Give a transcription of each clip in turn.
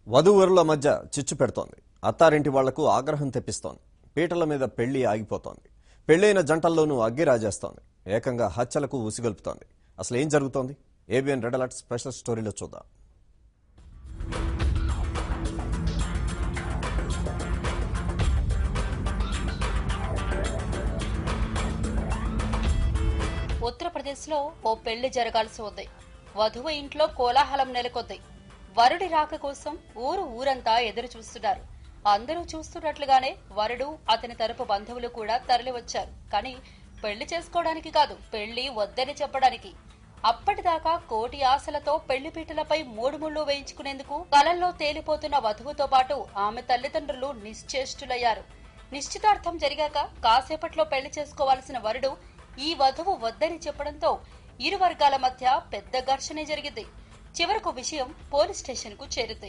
వధూవరుల మధ్య చిచ్చు పెడుతోంది అత్తారింటి వాళ్లకు ఆగ్రహం తెప్పిస్తోంది పీటల మీద పెళ్లి ఆగిపోతోంది పెళ్లైన జంటల్లోనూ అగ్గి రాజేస్తోంది ఏకంగా హత్యలకు ఉసిగొల్పుతోంది అసలు ఏం జరుగుతోంది ఏబిఎన్ రెడ్ అలర్ట్ స్పెషల్ స్టోరీలో చూద్దాం ఉత్తరప్రదేశ్లో ఓ పెళ్లి జరగాల్సి ఉంది వధువు ఇంట్లో కోలాహలం నెలకొంది వరుడి రాక కోసం ఊరు ఊరంతా ఎదురు చూస్తున్నారు అందరూ చూస్తున్నట్లుగానే వరుడు అతని తరపు బంధువులు కూడా తరలివచ్చారు కానీ పెళ్లి చేసుకోవడానికి కాదు పెళ్లి వద్దని చెప్పడానికి అప్పటిదాకా కోటి ఆశలతో పెళ్లి పీటలపై మూడు ముళ్ళు వేయించుకునేందుకు కలల్లో తేలిపోతున్న వధువుతో పాటు ఆమె తల్లిదండ్రులు నిశ్చేష్టులయ్యారు నిశ్చితార్థం జరిగాక కాసేపట్లో పెళ్లి చేసుకోవాల్సిన వరుడు ఈ వధువు వద్దని చెప్పడంతో ఇరు వర్గాల మధ్య పెద్ద ఘర్షణ జరిగింది చివరకు విషయం పోలీస్ స్టేషన్ కు చేరింది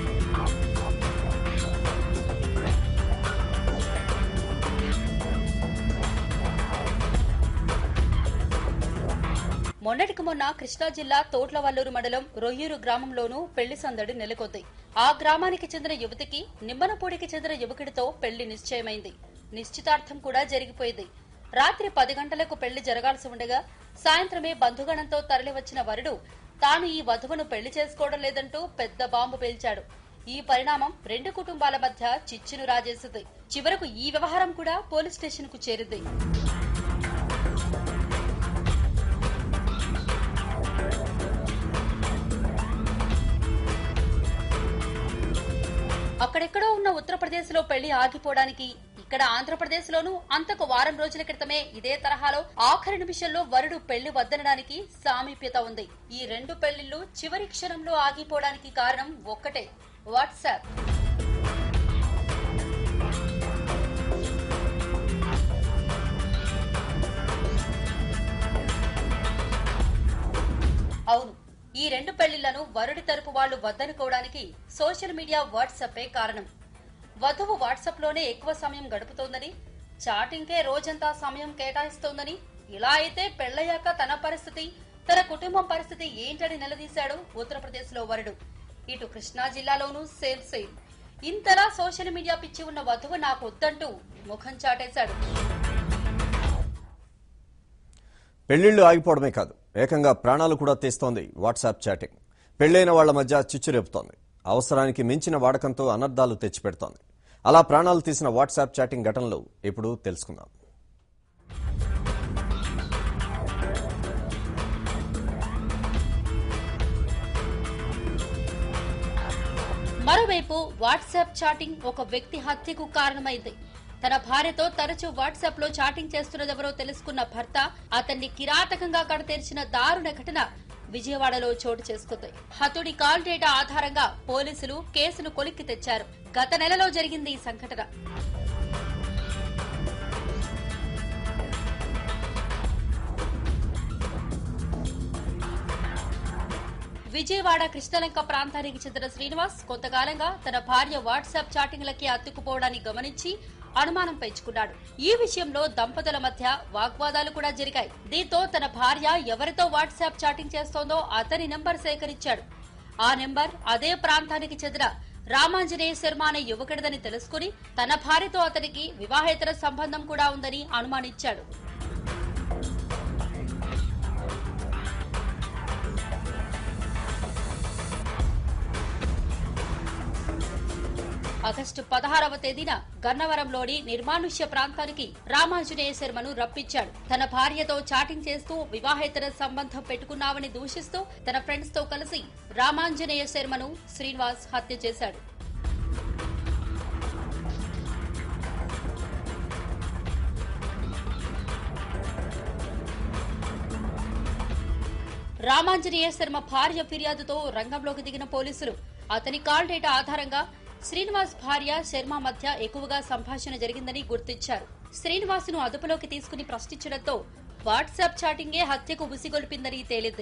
మొన్నటికి మొన్న కృష్ణా జిల్లా తోట్లవల్లూరు మండలం రొయ్యూరు గ్రామంలోనూ పెళ్లి సందడి నెలకొంది ఆ గ్రామానికి చెందిన యువతికి నిమ్మనపూడికి చెందిన యువకుడితో పెళ్లి నిశ్చయమైంది నిశ్చితార్థం కూడా జరిగిపోయింది రాత్రి పది గంటలకు పెళ్లి జరగాల్సి ఉండగా సాయంత్రమే బంధుగణంతో తరలివచ్చిన వరుడు తాను ఈ వధువును పెళ్లి చేసుకోవడం లేదంటూ పెద్ద బాంబు పేల్చాడు ఈ పరిణామం రెండు కుటుంబాల మధ్య చిచ్చును రాజేసింది చివరకు ఈ వ్యవహారం కూడా పోలీస్ స్టేషన్ కు చేరింది అక్కడెక్కడో ఉన్న ఉత్తరప్రదేశ్ లో పెళ్లి ఆగిపోవడానికి ఇక్కడ ఆంధ్రప్రదేశ్ లోనూ అంతకు వారం రోజుల క్రితమే ఇదే తరహాలో ఆఖరి నిమిషంలో వరుడు పెళ్లి వద్దనడానికి సామీప్యత ఉంది ఈ రెండు పెళ్లిళ్లు చివరి క్షణంలో ఆగిపోవడానికి కారణం ఒక్కటే వాట్సాప్ అవును ఈ రెండు పెళ్లిళ్లను వరుడి తరపు వాళ్లు వద్దనుకోవడానికి సోషల్ మీడియా వాట్సాపే కారణం వధువు వాట్సాప్ లోనే ఎక్కువ సమయం గడుపుతోందని చాటింగ్కే రోజంతా సమయం కేటాయిస్తోందని ఇలా అయితే పెళ్లయ్యాక తన పరిస్థితి తన కుటుంబం పరిస్థితి ఏంటని నిలదీశాడు ఉత్తరప్రదేశ్ లో వరుడు ఇటు కృష్ణా జిల్లాలోనూ సేమ్ సేమ్ ఇంతలా సోషల్ మీడియా పిచ్చి ఉన్న వధువు నాకు వద్దంటూ ముఖం చాటేశాడు పెళ్లిళ్లు ఆగిపోవడమే కాదు ఏకంగా ప్రాణాలు కూడా తీస్తోంది వాట్సాప్ చాటింగ్ పెళ్లైన వాళ్ల మధ్య చిచ్చు రేపుతోంది అవసరానికి మించిన వాడకంతో అనర్థాలు తెచ్చిపెడుతోంది అలా ప్రాణాలు తీసిన వాట్సాప్ చాటింగ్ ఘటనలు ఇప్పుడు తెలుసుకుందాం మరోవైపు వాట్సాప్ చాటింగ్ ఒక వ్యక్తి హత్యకు కారణమైంది తన భార్యతో తరచూ వాట్సాప్ లో చాటింగ్ చేస్తున్నదెవరో తెలుసుకున్న భర్త అతన్ని కిరాతకంగా కడతీర్చిన దారుణ ఘటన విజయవాడలో చోటు చేసుకుంది హతుడి కాల్ డేటా ఆధారంగా పోలీసులు కేసును కొలిక్కి తెచ్చారు గత నెలలో జరిగింది ఈ సంఘటన విజయవాడ కృష్ణలంక ప్రాంతానికి చెందిన శ్రీనివాస్ కొంతకాలంగా తన భార్య వాట్సాప్ చాటింగ్లకి అత్తుకుపోవడాన్ని గమనించి అనుమానం పెంచుకున్నాడు ఈ విషయంలో దంపతుల మధ్య వాగ్వాదాలు కూడా జరిగాయి దీంతో తన భార్య ఎవరితో వాట్సాప్ చాటింగ్ చేస్తోందో అతని నెంబర్ సేకరించాడు ఆ నెంబర్ అదే ప్రాంతానికి చెందిన రామాంజనేయ శర్మ అనే యువకుడిదని తెలుసుకుని తన భార్యతో అతనికి వివాహేతర సంబంధం కూడా ఉందని అనుమానించాడు ఆగస్టు పదహారవ తేదీన గన్నవరంలోని నిర్మానుష్య ప్రాంతానికి రామాంజనేయ శర్మను రప్పించాడు తన భార్యతో చాటింగ్ చేస్తూ వివాహేతర సంబంధం పెట్టుకున్నావని దూషిస్తూ తన ఫ్రెండ్స్ తో కలిసి రామాంజనేయ శర్మను శ్రీనివాస్ హత్య చేశాడు రామాంజనేయ శర్మ భార్య ఫిర్యాదుతో రంగంలోకి దిగిన పోలీసులు అతని కాల్ డేటా ఆధారంగా శ్రీనివాస్ భార్య శర్మ మధ్య ఎక్కువగా సంభాషణ జరిగిందని గుర్తించారు శ్రీనివాసును అదుపులోకి తీసుకుని ప్రశ్నించడంతో వాట్సాప్ చాటింగే హత్యకు ఉసిగొల్పిందని తేలింది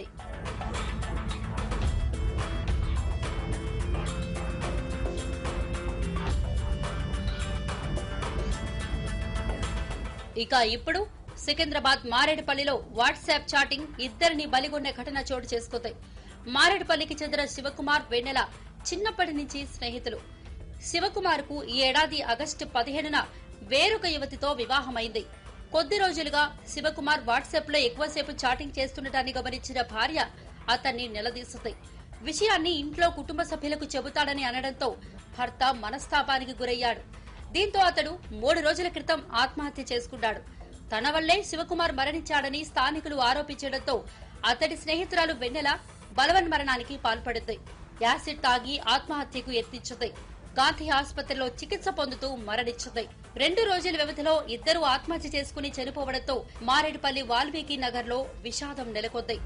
ఇక ఇప్పుడు సికింద్రాబాద్ మారేడుపల్లిలో వాట్సాప్ చాటింగ్ ఇద్దరిని బలిగొన్న ఘటన చోటు చేసుకుంది మారేడుపల్లికి చెందిన శివకుమార్ వెన్నెల చిన్నప్పటి నుంచి స్నేహితులు శివకుమార్ కు ఈ ఏడాది ఆగస్టు పదిహేనున వేరొక యువతితో వివాహమైంది కొద్ది రోజులుగా శివకుమార్ వాట్సాప్ లో ఎక్కువసేపు చాటింగ్ చేస్తుండటాన్ని గమనించిన భార్య అతన్ని నిలదీస్తుంది విషయాన్ని ఇంట్లో కుటుంబ సభ్యులకు చెబుతాడని అనడంతో భర్త మనస్తాపానికి గురయ్యాడు దీంతో అతడు మూడు రోజుల క్రితం ఆత్మహత్య చేసుకున్నాడు తన వల్లే శివకుమార్ మరణించాడని స్థానికులు ఆరోపించడంతో అతడి స్నేహితురాలు వెన్నెల బలవన్ మరణానికి పాల్పడింది యాసిడ్ తాగి ఆత్మహత్యకు యత్నించింది గాంధీ ఆసుపత్రిలో చికిత్స పొందుతూ మరణించింది రెండు రోజుల వ్యవధిలో ఇద్దరు ఆత్మహత్య చేసుకుని చనిపోవడంతో మారేడుపల్లి వాల్మీకి నగర్ లో విషాదం నెలకొంది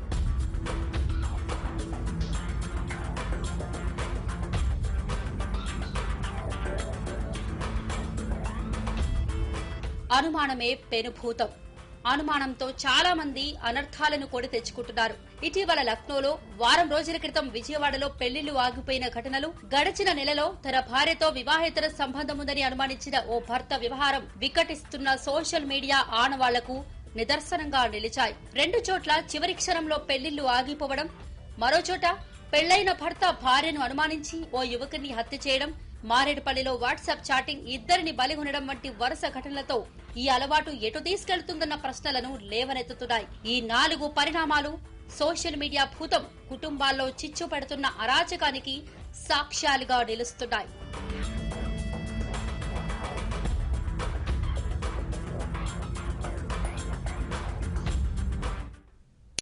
అనుమానమే పెనుభూతం అనుమానంతో చాలా మంది అనర్థాలను కొని తెచ్చుకుంటున్నారు ఇటీవల లక్నోలో వారం రోజుల క్రితం విజయవాడలో పెళ్లిళ్లు ఆగిపోయిన ఘటనలు గడిచిన నెలలో తన భార్యతో వివాహేతర సంబంధం ఉందని అనుమానించిన ఓ భర్త వ్యవహారం వికటిస్తున్న సోషల్ మీడియా ఆనవాళ్లకు నిదర్శనంగా నిలిచాయి రెండు చోట్ల చివరి క్షణంలో పెళ్లిళ్లు ఆగిపోవడం మరోచోట పెళ్లైన భర్త భార్యను అనుమానించి ఓ యువకుని హత్య చేయడం మారేడుపల్లిలో వాట్సాప్ చాటింగ్ ఇద్దరిని బలిగొనడం వంటి వరుస ఘటనలతో ఈ అలవాటు ఎటు తీసుకెళ్తుందన్న ప్రశ్నలను లేవనెత్తుతున్నాయి ఈ నాలుగు పరిణామాలు సోషల్ మీడియా భూతం కుటుంబాల్లో చిచ్చు పెడుతున్న అరాచకానికి సాక్ష్యాలుగా నిలుస్తున్నాయి